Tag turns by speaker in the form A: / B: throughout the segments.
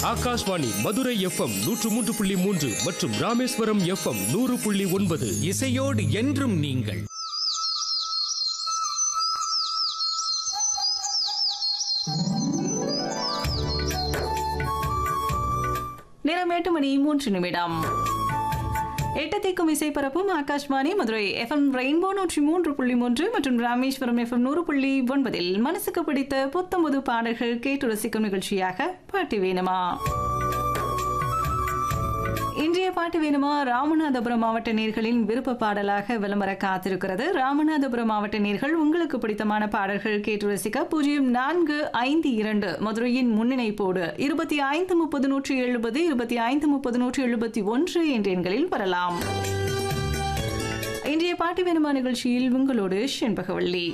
A: Akashvani Madurai FM நூற்று மூன்று புள்ளி மூன்று மற்றும் ராமேஸ்வரம் எஃப்எம் நூறு புள்ளி ஒன்பது
B: இசையோடு என்றும் நீங்கள்
C: நேரம் எட்டு மணி மூன்று நிமிடம் எட்டு திக்கும் இசை பரப்பும் ஆகாஷ்வாணி மதுரை எஃப்எம் ரெயின்போ நூற்றி மூன்று புள்ளி மூன்று மற்றும் ராமேஸ்வரம் எஃப்எம் நூறு புள்ளி ஒன்பதில் மனசுக்கு பிடித்த புத்தம்புது பாடல்கள் கேட்டு ரசிக்கும் நிகழ்ச்சியாக பாட்டு வேணுமா இன்றைய பாட்டு வேணுமா ராமநாதபுரம் மாவட்ட நேர்களின் விருப்ப பாடலாக விளம்பர காத்திருக்கிறது ராமநாதபுரம் மாவட்ட நேர்கள் உங்களுக்கு பிடித்தமான பாடல்கள் கேட்டு ரசிக்க பூஜ்ஜியம் நான்கு ஐந்து இரண்டு மதுரையின் முன்னிணைப்போடு இருபத்தி ஐந்து முப்பது நூற்றி எழுபது இருபத்தி ஐந்து முப்பது நூற்றி எழுபத்தி ஒன்று என்ற எண்களில் வரலாம் இன்றைய பாட்டு வேணுமா நிகழ்ச்சியில் உங்களோடு செண்பகவள்ளி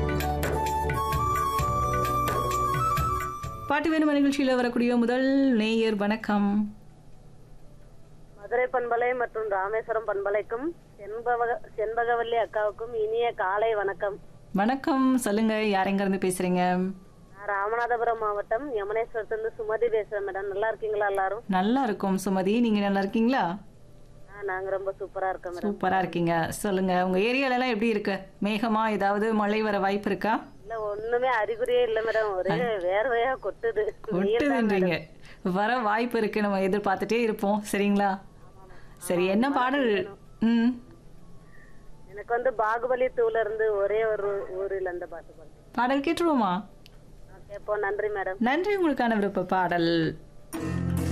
C: பாட்டு வேணுமா நிகழ்ச்சியில் வரக்கூடிய முதல் நேயர் வணக்கம்
D: மதுரை பண்பலை மற்றும் ராமேஸ்வரம் பண்பலைக்கும் செண்பக செண்பகவல்லி அக்காவுக்கும் இனிய காலை வணக்கம்
C: வணக்கம் சொல்லுங்க யார் எங்க இருந்து பேசுறீங்க
D: நான் ராமநாதபுரம் மாவட்டம் யமுனேஸ்வரத்துல சுமதி பேசுறேன் மேடம் நல்லா இருக்கீங்களா எல்லாரும்
C: நல்லா இருக்கும் சுமதி நீங்க நல்லா இருக்கீங்களா
D: ஆ, நாங்க ரொம்ப சூப்பரா இருக்கோம் மேடம்
C: சூப்பரா இருக்கீங்க சொல்லுங்க உங்க ஏரியால எல்லாம் எப்படி இருக்கு மேகமா ஏதாவது மழை வர வாய்ப்பு இருக்கா
D: இல்ல ஒண்ணுமே அறிகுறியே இல்ல மேடம் ஒரே வேர்வையா கொட்டுது வெயில் தான்
C: கொட்டுதுன்றீங்க வர வாய்ப்பு இருக்கு நம்ம எதிர்பார்த்துட்டே இருப்போம் சரிங்களா சரி என்ன பாடல் ம்
D: எனக்கு வந்து பாகுபலி டூல இருந்து ஒரே ஒரு ஊரில் அந்த பாட்டு பாட்டு
C: பாடல் கேட்டுருவோமா
D: கேட்போம் நன்றி மேடம்
C: நன்றி உங்களுக்கான விருப்ப பாடல்